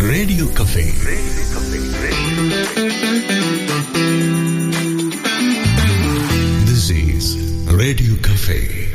radio cafe this is radio cafe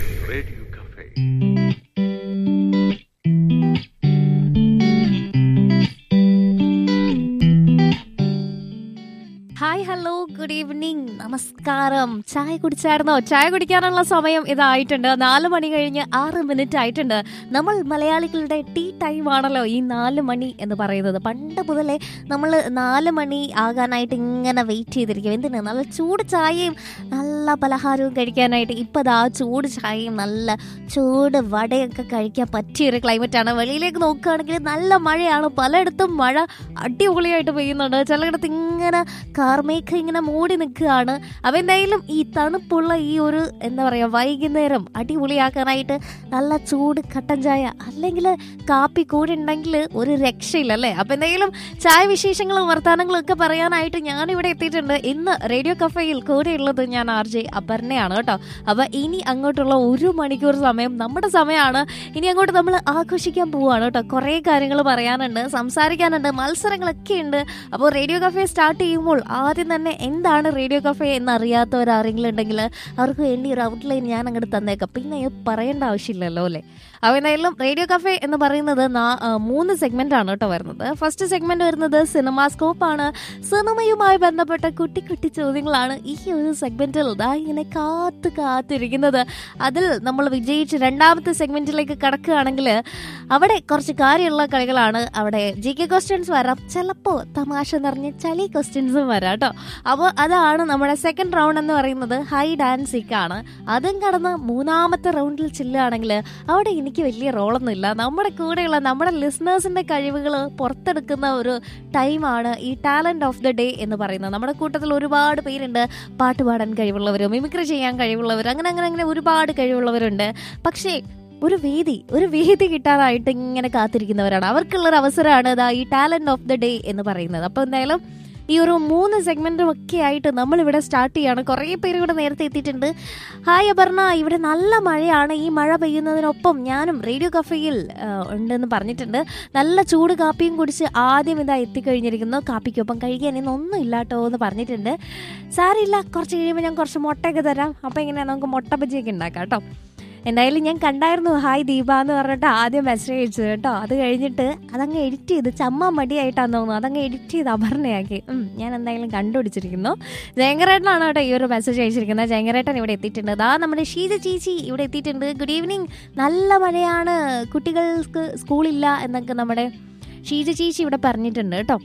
hi hello good evening നമസ്കാരം ചായ കുടിച്ചായിരുന്നോ ചായ കുടിക്കാനുള്ള സമയം ഇതായിട്ടുണ്ട് നാല് മണി കഴിഞ്ഞ് ആറ് മിനിറ്റ് ആയിട്ടുണ്ട് നമ്മൾ മലയാളികളുടെ ടീ ടൈം ആണല്ലോ ഈ നാല് മണി എന്ന് പറയുന്നത് പണ്ട് മുതലേ നമ്മൾ നാല് മണി ആകാനായിട്ട് ഇങ്ങനെ വെയിറ്റ് ചെയ്തിരിക്കും എന്തിനാ നല്ല ചൂട് ചായയും നല്ല പലഹാരവും കഴിക്കാനായിട്ട് ഇപ്പം ദാ ചൂട് ചായയും നല്ല ചൂട് വടയൊക്കെ കഴിക്കാൻ പറ്റിയൊരു ക്ലൈമറ്റാണ് വെളിയിലേക്ക് നോക്കുകയാണെങ്കിൽ നല്ല മഴയാണ് പലയിടത്തും മഴ അടിപൊളിയായിട്ട് പെയ്യുന്നുണ്ട് ചിലയിടത്ത് ഇങ്ങനെ കാർമേഘം ഇങ്ങനെ മൂടി നിൽക്കുകയാണ് അപ്പം എന്തായാലും ഈ തണുപ്പുള്ള ഈ ഒരു എന്താ പറയുക വൈകുന്നേരം അടിപൊളിയാക്കാനായിട്ട് നല്ല ചൂട് കട്ടൻ ചായ അല്ലെങ്കിൽ കാപ്പി കൂടെ ഉണ്ടെങ്കിൽ ഒരു രക്ഷയില്ല അല്ലേ അപ്പം എന്തായാലും ചായ വിശേഷങ്ങളും വർത്തമാനങ്ങളും ഒക്കെ പറയാനായിട്ട് ഞാനിവിടെ എത്തിയിട്ടുണ്ട് ഇന്ന് റേഡിയോ കഫേയിൽ കൂടെ ഉള്ളത് ഞാൻ ആർ ജെ അപർണയാണ് കേട്ടോ അപ്പം ഇനി അങ്ങോട്ടുള്ള ഒരു മണിക്കൂർ സമയം നമ്മുടെ സമയമാണ് ഇനി അങ്ങോട്ട് നമ്മൾ ആഘോഷിക്കാൻ പോവുകയാണ് കേട്ടോ കുറേ കാര്യങ്ങൾ പറയാനുണ്ട് സംസാരിക്കാനുണ്ട് മത്സരങ്ങളൊക്കെ ഉണ്ട് അപ്പോൾ റേഡിയോ കഫേ സ്റ്റാർട്ട് ചെയ്യുമ്പോൾ ആദ്യം തന്നെ എന്താണ് റേഡിയോ കഫേ എന്ന് അറിയാത്തവർ ആരെങ്കിലും ഉണ്ടെങ്കിൽ അവർക്ക് വേണ്ടി ഒരു ഔട്ട്ലൈൻ ഞാൻ അങ്ങോട്ട് തന്നേക്കാം പിന്നെ ഇത് പറയേണ്ട ആവശ്യമില്ലല്ലോ അല്ലേ അപ്പോൾ എന്തായാലും റേഡിയോ കഫേ എന്ന് പറയുന്നത് നാ- ആ, മൂന്ന് സെഗ്മെന്റ് ആണ് കേട്ടോ വരുന്നത് ഫസ്റ്റ് സെഗ്മെന്റ് വരുന്നത് സിനിമാ സ്കോപ്പ് ആണ് സിനിമയുമായി ബന്ധപ്പെട്ട കുട്ടി കുട്ടി ചോദ്യങ്ങളാണ് ഈ ഒരു സെഗ്മെന്റിൽ ദാ ഇങ്ങനെ കാത്ത് കാത്തിരിക്കുന്നത് അതിൽ നമ്മൾ വിജയിച്ച് രണ്ടാമത്തെ സെഗ്മെന്റിലേക്ക് കടക്കുകയാണെങ്കിൽ അവിടെ കുറച്ച് കാര്യമുള്ള കളികളാണ് അവിടെ ജി കെ ക്വസ്റ്റ്യൻസ് വരാം ചിലപ്പോൾ തമാശ നിറഞ്ഞ ചളി ക്വസ്റ്റ്യൻസും വരാം കേട്ടോ അപ്പോൾ അതാണ് നമ്മുടെ സെക്കൻഡ് റൗണ്ട് എന്ന് പറയുന്നത് ഹൈഡ് ആൻഡ് സിക്ക് ആണ് അതും കടന്ന് മൂന്നാമത്തെ റൗണ്ടിൽ ചെല്ലുകയാണെങ്കിൽ അവിടെ എനിക്ക് വലിയ റോളൊന്നുമില്ല നമ്മുടെ കൂടെയുള്ള നമ്മുടെ ലിസണേഴ്സിന്റെ കഴിവുകൾ പുറത്തെടുക്കുന്ന ഒരു ടൈമാണ് ഈ ടാലന്റ് ഓഫ് ദ ഡേ എന്ന് പറയുന്നത് നമ്മുടെ കൂട്ടത്തിൽ ഒരുപാട് പേരുണ്ട് പാട്ട് പാടാൻ കഴിവുള്ളവർ മിമിക്രി ചെയ്യാൻ കഴിവുള്ളവർ അങ്ങനെ അങ്ങനെ അങ്ങനെ ഒരുപാട് കഴിവുള്ളവരുണ്ട് പക്ഷേ ഒരു വേദി ഒരു വേദി കിട്ടാനായിട്ട് ഇങ്ങനെ കാത്തിരിക്കുന്നവരാണ് അവർക്കുള്ള ഒരു അവസരമാണ് ഇതാ ഈ ടാലന്റ് ഓഫ് ദ ഡേ എന്ന് പറയുന്നത് അപ്പോൾ എന്തായാലും ഈ ഒരു മൂന്ന് സെഗ്മെന്റും ഒക്കെ ആയിട്ട് നമ്മൾ ഇവിടെ സ്റ്റാർട്ട് ചെയ്യാണ് കുറേ പേര് ഇവിടെ നേരത്തെ എത്തിയിട്ടുണ്ട് ഹായ് അപർണ ഇവിടെ നല്ല മഴയാണ് ഈ മഴ പെയ്യുന്നതിനൊപ്പം ഞാനും റേഡിയോ കഫേയിൽ ആ, ഉണ്ടെന്ന് പറഞ്ഞിട്ടുണ്ട് നല്ല ചൂട് കാപ്പിയും കുടിച്ച് ആദ്യം ഇതാ എത്തിക്കഴിഞ്ഞിരിക്കുന്നു കാപ്പിക്കൊപ്പം കഴിക്കാൻ ഇന്നൊന്നും ഇല്ലാട്ടോ എന്ന് പറഞ്ഞിട്ടുണ്ട് സാരില്ല കുറച്ച് കഴിയുമ്പോൾ ഞാൻ കുറച്ച് മുട്ടയൊക്കെ തരാം അപ്പോൾ ഇങ്ങനെ നമുക്ക് മുട്ട ബജിയൊക്കെ ഉണ്ടാക്കാം കേട്ടോ എന്തായാലും ഞാൻ കണ്ടായിരുന്നു ഹായ് ദീപ എന്ന് പറഞ്ഞിട്ട് ആദ്യം മെസ്സേജ് അയച്ചത് കേട്ടോ അത് കഴിഞ്ഞിട്ട് അതങ്ങ് എഡിറ്റ് ചെയ്ത് ചമ്മ മടിയായിട്ടാന്ന് തോന്നുന്നു അതങ്ങ് എഡിറ്റ് ചെയ്ത് അപർണയാക്കി ഉം, ഞാൻ എന്തായാലും കണ്ടുപിടിച്ചിരിക്കുന്നു ജയങ്കരേട്ടനാണ് കേട്ടോ ഈ ഒരു മെസ്സേജ് അയച്ചിരിക്കുന്നത് ജയങ്കരേട്ടൻ ഇവിടെ എത്തിയിട്ടുണ്ട് അതാ നമ്മുടെ ഷീജ ചേച്ചി ഇവിടെ എത്തിയിട്ടുണ്ട് ഗുഡ് ഈവനിങ് നല്ല മഴയാണ് കുട്ടികൾക്ക് സ്കൂളില്ല എന്നൊക്കെ നമ്മുടെ ഷീജ ചേച്ചി ഇവിടെ പറഞ്ഞിട്ടുണ്ട് കേട്ടോ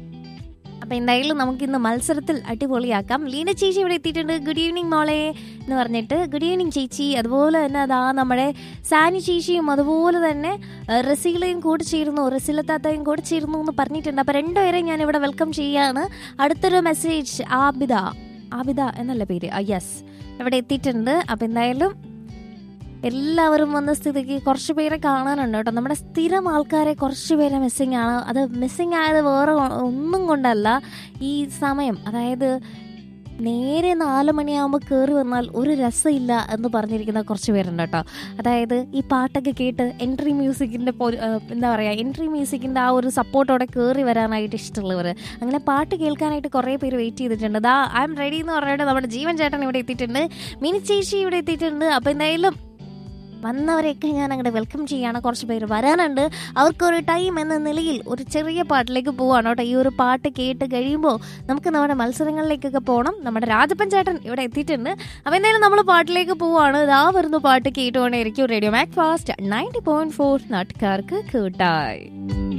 അപ്പം എന്തായാലും നമുക്ക് ഇന്ന് മത്സരത്തിൽ അടിപൊളിയാക്കാം ലീന ചേച്ചി ഇവിടെ എത്തിയിട്ടുണ്ട് ഗുഡ് ഈവനിങ് മോളെ എന്ന് പറഞ്ഞിട്ട് ഗുഡ് ഈവനിങ് ചേച്ചി അതുപോലെ തന്നെ അതാ നമ്മുടെ സാനി ചേച്ചിയും അതുപോലെ തന്നെ ഏഹ്, റസീലയും കൂടെ ചേരുന്നു റസീലത്താത്തയും കൂടെ ചേരുന്നു എന്ന് പറഞ്ഞിട്ടുണ്ട് അപ്പം രണ്ടുപേരെയും ഞാൻ ഇവിടെ വെൽക്കം ചെയ്യാണ് അടുത്തൊരു മെസ്സേജ് ആബിദ ആബിദ എന്നല്ല പേര് യെസ് ഇവിടെ എത്തിയിട്ടുണ്ട് അപ്പം എന്തായാലും എല്ലാവരും വന്ന സ്ഥിതിക്ക് കുറച്ച് പേരെ കാണാനുണ്ട് കേട്ടോ നമ്മുടെ സ്ഥിരം ആൾക്കാരെ കുറച്ച് പേരെ മിസ്സിങ് ആണ് അത് മിസ്സിങ് ആയത് വേറെ ഒ- ഒന്നും കൊണ്ടല്ല ഈ സമയം അതായത് നേരെ നാല് മണിയാകുമ്പോൾ കയറി വന്നാൽ ഒരു രസമില്ല എന്ന് പറഞ്ഞിരിക്കുന്ന കുറച്ച് പേരുണ്ട് കേട്ടോ അതായത് ഈ പാട്ടൊക്കെ കേട്ട് എൻട്രി മ്യൂസിക്കിൻ്റെ എന്താ പറയുക എൻട്രി മ്യൂസിക്കിൻ്റെ ആ ഒരു സപ്പോർട്ടോടെ കയറി വരാനായിട്ട് ഇഷ്ടമുള്ളവർ അങ്ങനെ പാട്ട് കേൾക്കാനായിട്ട് കുറേ പേര് വെയിറ്റ് ചെയ്തിട്ടുണ്ട് ദാ ഐ എം റെഡി എന്ന് പറഞ്ഞിട്ട് നമ്മുടെ ജീവൻ ചേട്ടൻ ഇവിടെ എത്തിയിട്ടുണ്ട് മിനി ചേച്ചി ഇവിടെ എത്തിയിട്ടുണ്ട് അപ്പോൾ എന്തായാലും വന്നവരെയൊക്കെ ഞാൻ അങ്ങോട്ട് വെൽക്കം ചെയ്യാണ് കുറച്ച് പേര് വരാനുണ്ട് അവർക്കൊരു ടൈം എന്ന നിലയിൽ ഒരു ചെറിയ പാട്ടിലേക്ക് പോവാണ് കേട്ടോ ഈ ഒരു പാട്ട് കേട്ട് കഴിയുമ്പോൾ നമുക്ക് നമ്മുടെ മത്സരങ്ങളിലേക്കൊക്കെ പോകണം നമ്മുടെ രാജപ്പൻ ചേട്ടൻ ഇവിടെ എത്തിയിട്ടുണ്ട് അപ്പോൾ എന്തായാലും നമ്മൾ പാട്ടിലേക്ക് പോവാണ് ഇതാ വരുന്നു പാട്ട് കേട്ടുകൊണ്ടേയിരിക്കും radio mac fast ninety point four നാട്ടുകാർക്ക് കൂട്ടായി